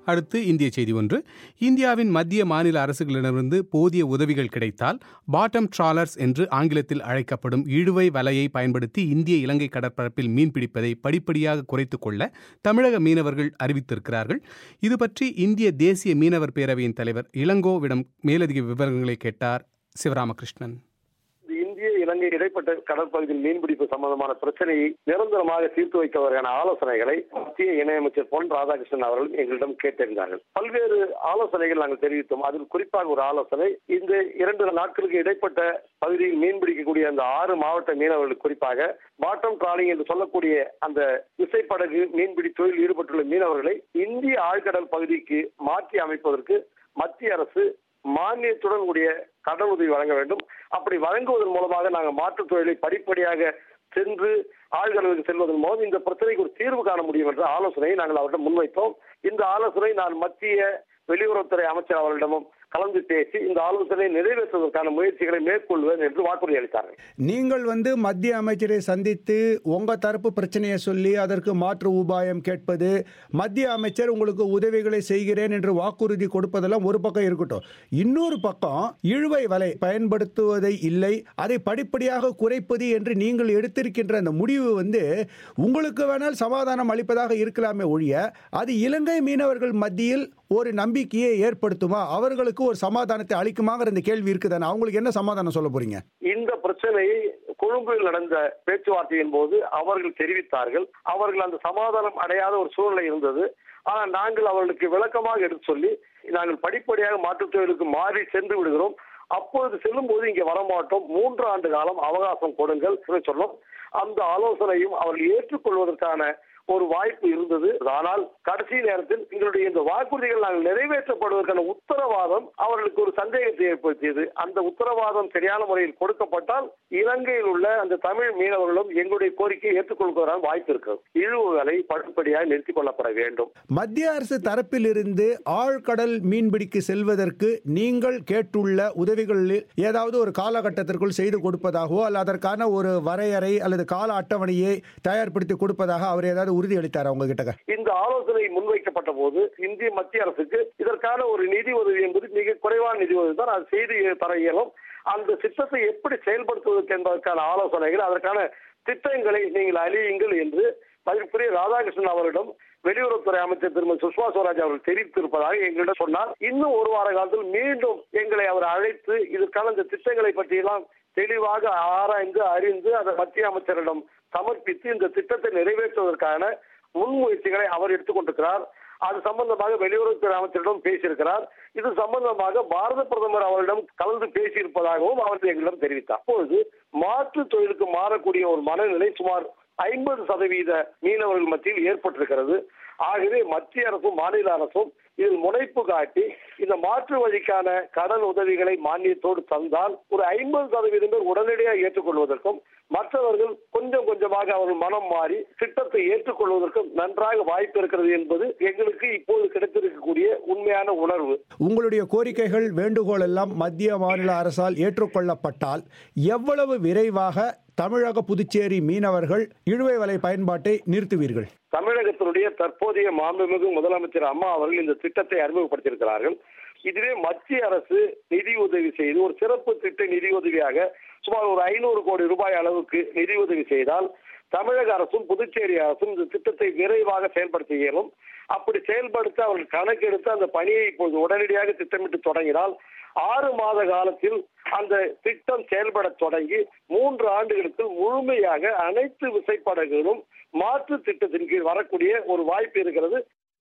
அடுத்து இந்திய செய்தி ஒன்று இந்தியாவின் மத்திய மாநில அரசுகளிடமிருந்து போதிய உதவிகள் கிடைத்தால் பாட்டம் ட்ராலர்ஸ் என்று ஆங்கிலத்தில் அழைக்கப்படும் இழுவை வலையை பயன்படுத்தி இந்திய இலங்கை கடற்பரப்பில் மீன்பிடிப்பதை படிப்படியாக குறைத்துக் கொள்ள தமிழக மீனவர்கள் அறிவித்திருக்கிறார்கள் இது பற்றி இந்திய தேசிய மீனவர் பேரவையின் தலைவர் இளங்கோவிடம் மேலதிக விவரங்களை கேட்டார் சிவராமகிருஷ்ணன் இந்திய இலங்கை இடைப்பட்ட கடற்பகுதியில் மீன்பிடிப்பு சம்பந்தமான பிரச்சனையை நிரந்தரமாக தீர்த்து வைப்பதற்கான ஆலோசனைகளை மத்திய இணையமைச்சர் பொன் ராதாகிருஷ்ணன் அவர்கள் எங்களிடம் கேட்டிருந்தார்கள் பல்வேறு ஆலோசனைகள் நாங்கள் தெரிவித்தோம் அதில் குறிப்பாக ஒரு ஆலோசனை இந்த இரண்டு நாட்களுக்கு இடைப்பட்ட பகுதியில் மீன்பிடிக்கக்கூடிய அந்த ஆறு மாவட்ட மீனவர்கள் குறிப்பாக பாட்டம் டிராலிங் என்று சொல்லக்கூடிய அந்த விசைப்படகு மீன்பிடி தொழில் ஈடுபட்டுள்ள மீனவர்களை இந்திய ஆழ்கடல் பகுதிக்கு மாற்றி அமைப்பதற்கு மத்திய அரசு மானியத்துடன் கூடிய கடன் உதவி வழங்க வேண்டும் அப்படி வழங்குவதன் மூலமாக நாங்கள் மாற்றுத் தொழிலை படிப்படியாக சென்று ஆழ்கடலுக்கு செல்வதன் மூலம் இந்த பிரச்சனைக்கு ஒரு தீர்வு காண முடியும் என்ற ஆலோசனையை நாங்கள் அவரிடம் முன்வைத்தோம் இந்த ஆலோசனை நான் மத்திய வெளியுறவுத்துறை அமைச்சர் அவர்களிடமும் கலந்து பேசி இந்த ஆலோசனை நிறைவேற்றுவதற்கான முயற்சிகளை மேற்கொள்வேன் என்று வாக்குறுதி அளித்தார்கள் நீங்கள் வந்து மத்திய அமைச்சரை சந்தித்து உங்க தரப்பு பிரச்சனையை சொல்லி அதற்கு மாற்று உபாயம் கேட்பது மத்திய அமைச்சர் உங்களுக்கு உதவிகளை செய்கிறேன் என்று வாக்குறுதி கொடுப்பதெல்லாம் ஒரு பக்கம் இருக்கட்டும் இன்னொரு பக்கம் இழுவை வலை பயன்படுத்துவதை இல்லை அதை படிப்படியாக குறைப்பது என்று நீங்கள் எடுத்திருக்கின்ற அந்த முடிவு வந்து உங்களுக்கு வேணால் சமாதானம் அளிப்பதாக இருக்கலாமே ஒழிய அது இலங்கை மீனவர்கள் மத்தியில் ஒரு நம்பிக்கையை ஏற்படுத்துமா அவர்களுக்கு ஒரு சமாதானத்தை அளிக்குமாங்கிற இந்த கேள்வி இருக்குதானே அவங்களுக்கு என்ன சமாதானம் சொல்ல போறீங்க இந்த பிரச்சனை கொழும்பில் நடந்த பேச்சுவார்த்தையின் போது அவர்கள் தெரிவித்தார்கள் அவர்கள் அந்த சமாதானம் அடையாத ஒரு சூழ்நிலை இருந்தது ஆனால் நாங்கள் அவர்களுக்கு விளக்கமாக எடுத்து சொல்லி நாங்கள் படிப்படியாக மாற்றுத் தொழிலுக்கு மாறி சென்று விடுகிறோம் அப்பொழுது செல்லும் போது இங்கே வரமாட்டோம் மூன்று ஆண்டு காலம் அவகாசம் கொடுங்கள் என்று சொன்னோம் அந்த ஆலோசனையும் அவர்கள் ஏற்றுக்கொள்வதற்கான ஒரு வாய்ப்பு இருந்தது ஆனால் கடைசி நேரத்தில் எங்களுடைய இந்த வாக்குறுதிகள் நாங்கள் நிறைவேற்றப்படுவதற்கான உத்தரவாதம் அவர்களுக்கு ஒரு சந்தேகத்தை ஏற்படுத்தியது அந்த உத்தரவாதம் சரியான முறையில் கொடுக்கப்பட்டால் இலங்கையில் உள்ள அந்த தமிழ் மீனவர்களும் எங்களுடைய கோரிக்கையை ஏற்றுக்கொள்வதற்கான வாய்ப்பு இருக்கிறது இழுவுகளை படிப்படியாக நிறுத்திக் கொள்ளப்பட வேண்டும் மத்திய அரசு தரப்பிலிருந்து ஆழ்கடல் மீன்பிடிக்கு செல்வதற்கு நீங்கள் கேட்டுள்ள உதவிகளில் ஏதாவது ஒரு காலகட்டத்திற்குள் செய்து கொடுப்பதாகவோ அல்ல அதற்கான ஒரு வரையறை அல்லது கால அட்டவணையை தயார்படுத்தி கொடுப்பதாக அவர் ஏதாவது உறுதி அளித்தார் அவங்க கிட்ட இந்த ஆலோசனை முன்வைக்கப்பட்ட போது இந்திய மத்திய அரசுக்கு இதற்கான ஒரு நிதி உதவி என்பது மிக குறைவான நிதி உதவி தான் அது செய்து தர இயலும் அந்த திட்டத்தை எப்படி செயல்படுத்துவதற்கு என்பதற்கான ஆலோசனைகள் அதற்கான திட்டங்களை நீங்கள் அழியுங்கள் என்று மதிப்புரிய ராதாகிருஷ்ணன் அவரிடம் வெளியுறவுத்துறை அமைச்சர் திருமதி சுஷ்மா ஸ்வராஜ் அவர்கள் தெரிவித்திருப்பதாக எங்களிடம் சொன்னார் இன்னும் ஒரு வார காலத்தில் மீண்டும் எங்களை அவர் அழைத்து இதற்கான இந்த திட்டங்களை பற்றியெல்லாம் தெளிவாக ஆராய்ந்து அறிந்து அதை மத்திய அமைச்சரிடம் சமர்ப்பித்து இந்த திட்டத்தை நிறைவேற்றுவதற்கான முன்முயற்சிகளை அவர் எடுத்துக்கொண்டிருக்கிறார் அது சம்பந்தமாக வெளியுறவுத்துறை அமைச்சரிடம் பேசியிருக்கிறார் இது சம்பந்தமாக பாரத பிரதமர் அவரிடம் கலந்து பேசியிருப்பதாகவும் அவர் எங்களிடம் தெரிவித்தார் அப்பொழுது மாற்று தொழிலுக்கு மாறக்கூடிய ஒரு மனநிலை சுமார் ஐம்பது சதவீத மீனவர்கள் மத்தியில் ஏற்பட்டிருக்கிறது ஆகவே மத்திய அரசும் மாநில அரசும் இதில் முனைப்பு காட்டி இந்த மாற்று வழிக்கான கடன் உதவிகளை மானியத்தோடு தந்தால் ஒரு ஐம்பது சதவீதம் பேர் உடனடியாக ஏற்றுக்கொள்வதற்கும் மற்றவர்கள் கொஞ்சம் கொஞ்சமாக அவர்கள் மனம் மாறி திட்டத்தை ஏற்றுக்கொள்வதற்கும் நன்றாக வாய்ப்பு இருக்கிறது என்பது எங்களுக்கு இப்போது கிடைத்திருக்கக்கூடிய உண்மையான உணர்வு உங்களுடைய கோரிக்கைகள் வேண்டுகோள் எல்லாம் மத்திய மாநில அரசால் ஏற்றுக்கொள்ளப்பட்டால் எவ்வளவு விரைவாக தமிழக புதுச்சேரி மீனவர்கள் இழுவை வலை பயன்பாட்டை நிறுத்துவீர்கள் தமிழகத்தினுடைய தற்போதைய மாண்புமிகு முதலமைச்சர் அம்மா அவர்கள் இந்த திட்டத்தை அறிமுகப்படுத்தியிருக்கிறார்கள் இதுவே மத்திய அரசு நிதி உதவி செய்து ஒரு சிறப்பு திட்ட நிதி உதவியாக சுமார் ஒரு ஐநூறு கோடி ரூபாய் அளவுக்கு நிதி உதவி செய்தால் தமிழக அரசும் புதுச்சேரி அரசும் இந்த திட்டத்தை விரைவாக செயல்படுத்த இயலும் அப்படி செயல்படுத்த அவர்கள் கணக்கெடுத்து அந்த பணியை இப்போது உடனடியாக திட்டமிட்டு தொடங்கினால் ஆறு மாத காலத்தில் அந்த திட்டம் செயல்பட தொடங்கி மூன்று ஆண்டுகளுக்கு முழுமையாக அனைத்து விசைப்படகுகளும் மாற்று திட்டத்தின் கீழ் வரக்கூடிய ஒரு வாய்ப்பு இருக்கிறது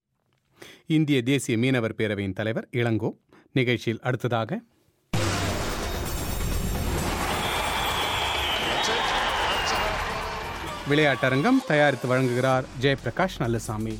இந்திய தேசிய மீனவர் பேரவையின் தலைவர் இளங்கோ நிகழ்ச்சியில் அடுத்ததாக விளையாட்டரங்கம் தயாரித்து வழங்குகிறார் ஜெயபிரகாஷ் நல்லசாமி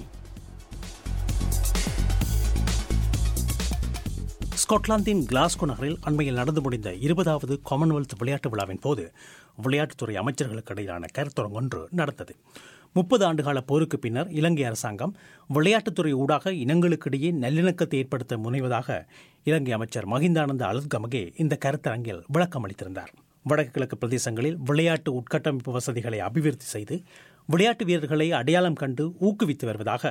ஸ்காட்லாந்தின் கிளாஸ்கோ நகரில் அண்மையில் நடந்து முடிந்த இருபதாவது காமன்வெல்த் விளையாட்டு விழாவின் போது விளையாட்டுத்துறை அமைச்சர்களுக்கு இடையிலான கருத்தரங்கு ஒன்று நடந்தது முப்பது ஆண்டுகால போருக்கு பின்னர் இலங்கை அரசாங்கம் விளையாட்டுத்துறை ஊடாக இனங்களுக்கிடையே நல்லிணக்கத்தை ஏற்படுத்த முனைவதாக இலங்கை அமைச்சர் மஹிந்தானந்த அலுத்கமகே இந்த கருத்தரங்கில் விளக்கம் அளித்திருந்தார் வடக்கு கிழக்கு பிரதேசங்களில் விளையாட்டு உட்கட்டமைப்பு வசதிகளை அபிவிருத்தி செய்து விளையாட்டு வீரர்களை அடையாளம் கண்டு ஊக்குவித்து வருவதாக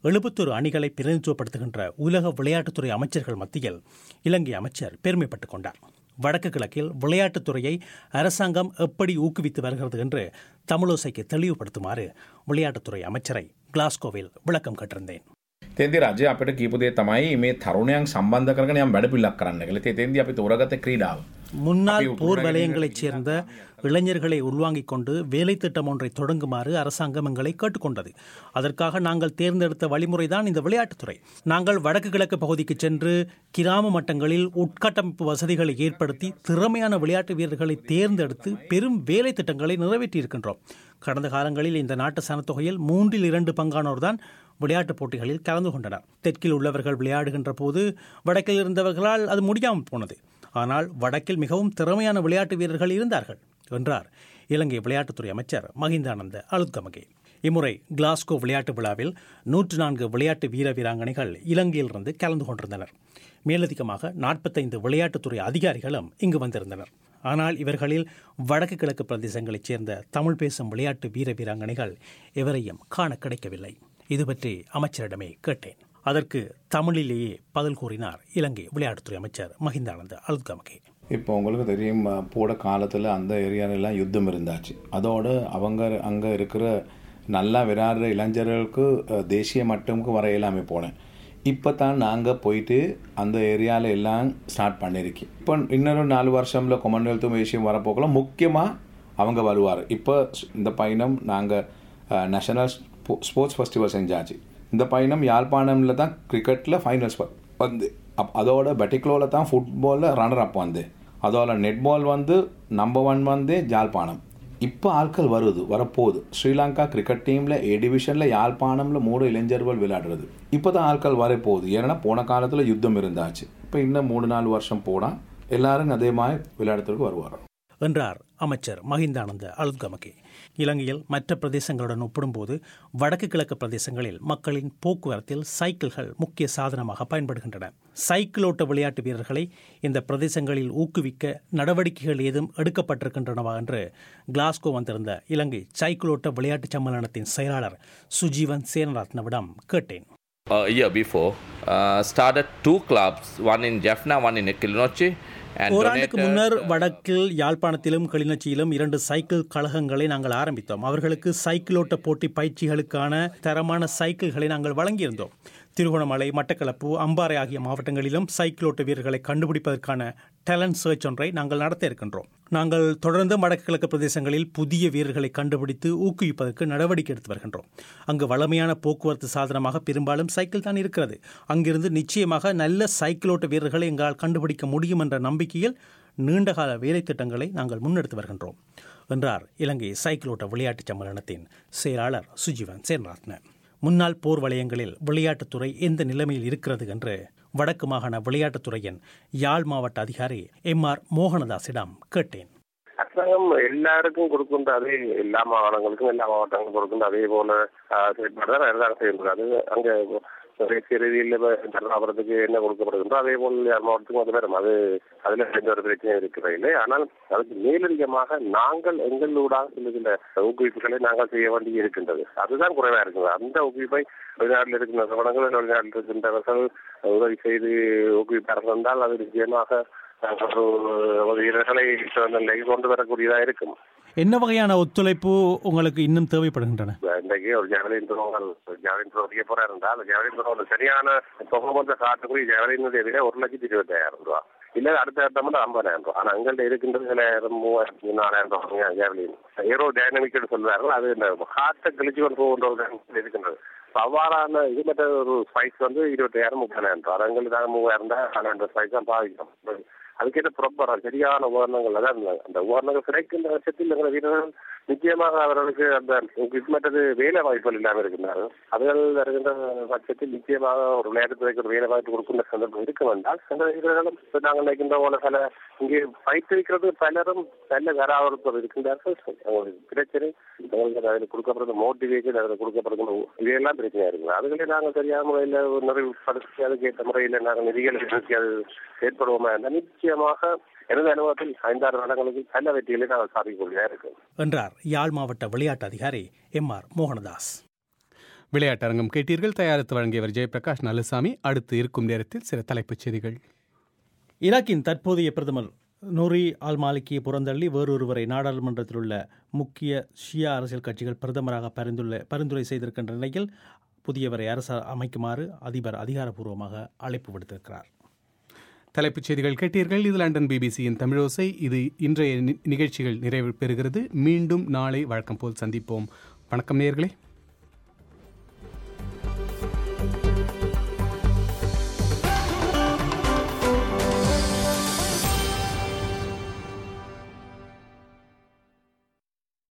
எழுபத்தொரு அணிகளை பிரதிநிதித்துவப்படுத்துகின்ற உலக விளையாட்டுத்துறை அமைச்சர்கள் மத்தியில் இலங்கை அமைச்சர் பெருமைப்பட்டுக் கொண்டார் வடக்கு கிழக்கில் விளையாட்டுத்துறையை அரசாங்கம் எப்படி ஊக்குவித்து வருகிறது என்று தமிழோசைக்கு தெளிவுபடுத்துமாறு விளையாட்டுத்துறை அமைச்சரை கிளாஸ்கோவில் விளக்கம் கேட்டிருந்தேன் තේදි රජය අපිට කීපදේ තමයි මේ තරුණයන් සම්බන්ධ කරගෙන යම් වැඩපිළිවෙලක් කරන්න කියලා. ඉතින් එතෙන්දී අපි තෝරගත්ත ක්‍රීඩාව. முன்னாள் போர் வலயங்களைச் சேர்ந்த இளைஞர்களை உள்வாங்கிக் கொண்டு வேலை திட்டம் ஒன்றை தொடங்குமாறு அரசாங்கம் எங்களை கேட்டுக்கொண்டது அதற்காக நாங்கள் தேர்ந்தெடுத்த வழிமுறைதான் இந்த விளையாட்டுத்துறை நாங்கள் வடக்கு கிழக்கு பகுதிக்கு சென்று கிராம மட்டங்களில் உட்கட்டமைப்பு வசதிகளை ஏற்படுத்தி திறமையான விளையாட்டு வீரர்களை தேர்ந்தெடுத்து பெரும் வேலை திட்டங்களை நிறைவேற்றியிருக்கின்றோம் கடந்த காலங்களில் இந்த நாட்டு சனத்தொகையில் மூன்றில் இரண்டு பங்கானோர் தான் விளையாட்டுப் போட்டிகளில் கலந்து கொண்டனர் தெற்கில் உள்ளவர்கள் விளையாடுகின்ற போது வடக்கில் இருந்தவர்களால் அது முடியாமல் போனது ஆனால் வடக்கில் மிகவும் திறமையான விளையாட்டு வீரர்கள் இருந்தார்கள் என்றார் இலங்கை விளையாட்டுத்துறை அமைச்சர் மகிந்தானந்த அலுத்கமகே இம்முறை கிளாஸ்கோ விளையாட்டு விழாவில் நூற்று நான்கு விளையாட்டு வீர வீராங்கனைகள் இலங்கையிலிருந்து கலந்து கொண்டிருந்தனர் மேலதிகமாக நாற்பத்தைந்து விளையாட்டுத்துறை அதிகாரிகளும் இங்கு வந்திருந்தனர் ஆனால் இவர்களில் வடக்கு கிழக்கு பிரதேசங்களைச் சேர்ந்த தமிழ் பேசும் விளையாட்டு வீர வீராங்கனைகள் எவரையும் காண கிடைக்கவில்லை இது பற்றி அமைச்சரிடமே கேட்டேன் அதற்கு தமிழிலேயே பதில் கூறினார் இலங்கை விளையாட்டுத்துறை அமைச்சர் மஹிந்தானந்த அலுத்கமகே இப்போ உங்களுக்கு தெரியும் போட காலத்தில் அந்த ஏரியாலெல்லாம் யுத்தம் இருந்தாச்சு அதோடு அவங்க அங்கே இருக்கிற நல்லா விளையாடுற இளைஞர்களுக்கு அஹ், தேசிய மட்டமுக்கு வர இல்லாமல் போனேன் இப்போ தான் நாங்கள் போயிட்டு அந்த ஏரியாவில் எல்லாம் ஸ்டார்ட் பண்ணியிருக்கோம் இப்போ இன்னொரு நாலு வருஷம்ல கொமன்வெல்த்தும் ஏசியம் வரப்போக்கல முக்கியமாக அவங்க வருவார் இப்போ இந்த பயணம் நாங்கள் நேஷனல் ஸ்போர்ட்ஸ் ஃபெஸ்டிவல் செஞ்சாச்சு இந்த பயணம் யாழ்ப்பாணமில் தான் கிரிக்கெட்டில் ஃபைனல்ஸ் வந்து அப் அதோட பெட்டிக்லோவில் தான் ஃபுட்பாலில் ரன்னர் அப் வந்து அதோட நெட்பால் வந்து நம்பர் ஒன் வந்து யாழ்ப்பாணம் இப்போ ஆட்கள் வருது வரப்போகுது ஸ்ரீலங்கா கிரிக்கெட் டீமில் ஏ டிவிஷனில் யாழ்ப்பாணமில் மூணு இளைஞர்கள் விளையாடுறது இப்போ தான் ஆட்கள் வரப்போகுது ஏன்னா போன காலத்தில் யுத்தம் இருந்தாச்சு இப்போ இன்னும் மூணு நாலு வருஷம் போனால் எல்லாரும் அதே மாதிரி விளையாடுறதுக்கு வருவார் என்றார் அமைச்சர் மஹிந்தானந்த அலுத்கமகே இலங்கையில் மற்ற பிரதேசங்களுடன் ஒப்பிடும்போது வடக்கு கிழக்கு பிரதேசங்களில் மக்களின் போக்குவரத்தில் சைக்கிள்கள் முக்கிய சாதனமாக பயன்படுகின்றன சைக்கிள் ஓட்ட விளையாட்டு வீரர்களை இந்த பிரதேசங்களில் ஊக்குவிக்க நடவடிக்கைகள் ஏதும் எடுக்கப்பட்டிருக்கின்றனவா என்று கிளாஸ்கோ வந்திருந்த இலங்கை சைக்கிள் ஓட்ட விளையாட்டு சம்மேளனத்தின் செயலாளர் சுஜீவன் சேனரத்னவிடம் கேட்டேன் a year before, uh, started two clubs, one in Jaffna, one in Kilinochi, and ஓராண்டுக்கு donated முன்னர் வடக்கில் யாழ்ப்பாணத்திலும் கிளிநொச்சியிலும் இரண்டு சைக்கிள் கழகங்களை நாங்கள் ஆரம்பித்தோம் அவர்களுக்கு சைக்கிளோட்ட போட்டி பயிற்சிகளுக்கான தரமான சைக்கிள்களை நாங்கள் வழங்கியிருந்தோம் திருகோணமலை மட்டக்களப்பு அம்பாறை ஆகிய மாவட்டங்களிலும் சைக்கிளோட்ட வீரர்களை கண்டுபிடிப்பதற்கான டேலண்ட் சர்ச் ஒன்றை நாங்கள் நடத்த இருக்கின்றோம் நாங்கள் தொடர்ந்து வடக்கு கிழக்கு பிரதேசங்களில் புதிய வீரர்களை கண்டுபிடித்து ஊக்குவிப்பதற்கு நடவடிக்கை எடுத்து வருகின்றோம் அங்கு வளமையான போக்குவரத்து சாதனமாக பெரும்பாலும் சைக்கிள் தான் இருக்கிறது அங்கிருந்து நிச்சயமாக நல்ல சைக்கிளோட்ட வீரர்களை எங்களால் கண்டுபிடிக்க முடியும் என்ற நம்பிக்கையில் நீண்டகால வேலை திட்டங்களை நாங்கள் முன்னெடுத்து வருகின்றோம் என்றார் இலங்கை சைக்கிளோட்ட விளையாட்டுச் சம்மேளனத்தின் செயலாளர் சுஜீவன் சேன்ராத்ன முன்னாள் போர் வலயங்களில் விளையாட்டுத்துறை எந்த நிலைமையில் இருக்கிறது என்று வடக்கு மாகாண விளையாட்டுத்துறையின் யாழ் மாவட்ட அதிகாரி எம் ஆர் மோகனதாஸிடம் கேட்டேன் அரசாங்கம் எல்லாருக்கும் கொடுக்கின்ற அதே எல்லா மாவட்டங்களுக்கும் எல்லா மாவட்டங்களுக்கும் கொடுக்கின்ற அதே போல ஆஹ், செயல்பாடு தான் அரசாங்கம் செய்கின்றது அது அங்க தேசிய ரீதியில் தருணாபுரத்துக்கு என்ன கொடுக்கப்படுகின்றோ அதே போல் யார் மாவட்டத்துக்கும் அது வரும் அது அதுல எந்த ஒரு பிரச்சனையும் இருக்கிறது இல்லை ஆனால் அதுக்கு மேலதிகமாக நாங்கள் எங்களூடாக செல்லுகின்ற ஊக்குவிப்புகளை நாங்கள் செய்ய வேண்டி இருக்கின்றது அதுதான் குறைவா இருக்குது அந்த ஊக்குவிப்பை வெளிநாட்டில் இருக்கின்ற நிறுவனங்கள் வெளிநாட்டில் இருக்கின்றவர்கள் உதவி செய்து ஊக்குவிப்பார்கள் என்றால் அது நிச்சயமாக அஹ், ஒரு வீரர்களை சிறந்த நிலைக்கு கொண்டு வரக்கூடியதா இருக்கும் என்ன வகையான ஒத்துழைப்பு உங்களுக்கு இன்னும் தேவைப்படுகின்றன இன்றைக்கு ஒரு ஜெவலின் த்ரோவல் ஜெவலின் த்ரோ செய்ய போறாரு இருந்தால் அந்த ஜெவலின் த்ரோ சரியான பெர்ஃபார்மன்ஸை காட்டக்கூடிய ஜெவலினுடைய விலை ஒரு லட்சத்தி இருபத்தாயிரம் ரூபா இல்ல அடுத்த அடுத்த மட்டும் ஐம்பதாயிரம் ரூபா ஆனா எங்கள்ட்ட இருக்கின்றது ஏழாயிரம் மூவாயிரத்தி நாலாயிரம் ரூபா ஜெவலின் ஏரோ டைனமிக்னு சொல்றார்கள் அது இந்த ஹார்ட்டை கிழிச்சு கொண்டு போகின்ற ஒரு dynamic இருக்கின்றது அப்ப அவ்வாறான இது மற்ற ஒரு ஸ்பைஸ் வந்து இருபத்தாயிரம் முப்பதாயிரம் ரூபா அது எங்களுக்கு நாங்கள் மூவாயிரம் தான் பன்னெண்டு ஸ்பைஸ் தான் பாதிக்கிறோம் அதுக்கேற்ற ப்ராப்பர் சரியான உபகரணங்கள் அதான் அந்த- அந்த உபகரணங்கள் கிடைக்கின்ற பட்சத்தில் எங்கள் வீரர்கள் நிச்சயமாக அவர்களுக்கு அந்த மற்றது வேலை வாய்ப்புகள் இல்லாமல் இருக்கின்றார்கள் அதுகள் வருகின்ற பட்சத்தில் நிச்சயமாக ஒரு விளையாட்டுத்துறைக்கு ஒரு வேலை வாய்ப்பு கொடுக்கின்ற சந்தர்ப்பம் இருக்க வேண்டால் அந்த வீரர்களும் இப்ப நாங்கள் நினைக்கின்ற போல பல இங்கே பயிற்றுவிக்கிறது பலரும் நல்ல வேறாவர்கள் இருக்கின்றார்கள் அவங்களுக்கு பிரச்சனை அவங்களுக்கு அதில் கொடுக்கப்படுற மோட்டிவேஷன் அதில் கொடுக்கப்படுகிற இதையெல்லாம் பிரச்சனையா இருக்குது அதுகளே நாங்கள் சரியான முறையில் நிறைவுபடுத்தி அதுக்கேற்ற முறையில் நாங்கள் நிதிகளை நிறுத்தி அது ஏற்படுவோமா இருந்தால் நிச்சயமாக எனது அனுபவத்தில் ஐந்தாறு வருடங்களுக்கு நல்ல வெற்றிகளை நாங்கள் சாதிக்கக்கூடியதாக இருக்கும் என்றார் யாழ் மாவட்ட விளையாட்டு அதிகாரி எம் ஆர் மோகனதாஸ் விளையாட்டரங்கம் கேட்டீர்கள் தயாரித்து வழங்கியவர் ஜெயபிரகாஷ் நல்லசாமி அடுத்து இருக்கும் நேரத்தில் சில தலைப்புச் செய்திகள் ஈராக்கின் தற்போதைய பிரதமர் நூரி அல் மாலிக்கியை புறந்தள்ளி வேறொருவரை நாடாளுமன்றத்தில் உள்ள முக்கிய ஷியா அரசியல் கட்சிகள் பிரதமராக பரிந்துள்ள பரிந்துரை செய்திருக்கின்ற நிலையில் புதியவரை அரசு அமைக்குமாறு அதிபர் அதிகாரப்பூர்வமாக அழைப்பு விடுத்திருக்கிறார் தலைப்புச் செய்திகள் கேட்டீர்கள் இது லண்டன் பிபிசியின் தமிழோசை இது இன்றைய நி- நிகழ்ச்சிகள் நிறைவு பெறுகிறது மீண்டும் நாளை வழக்கம் போல் சந்திப்போம் வணக்கம் நேயர்களே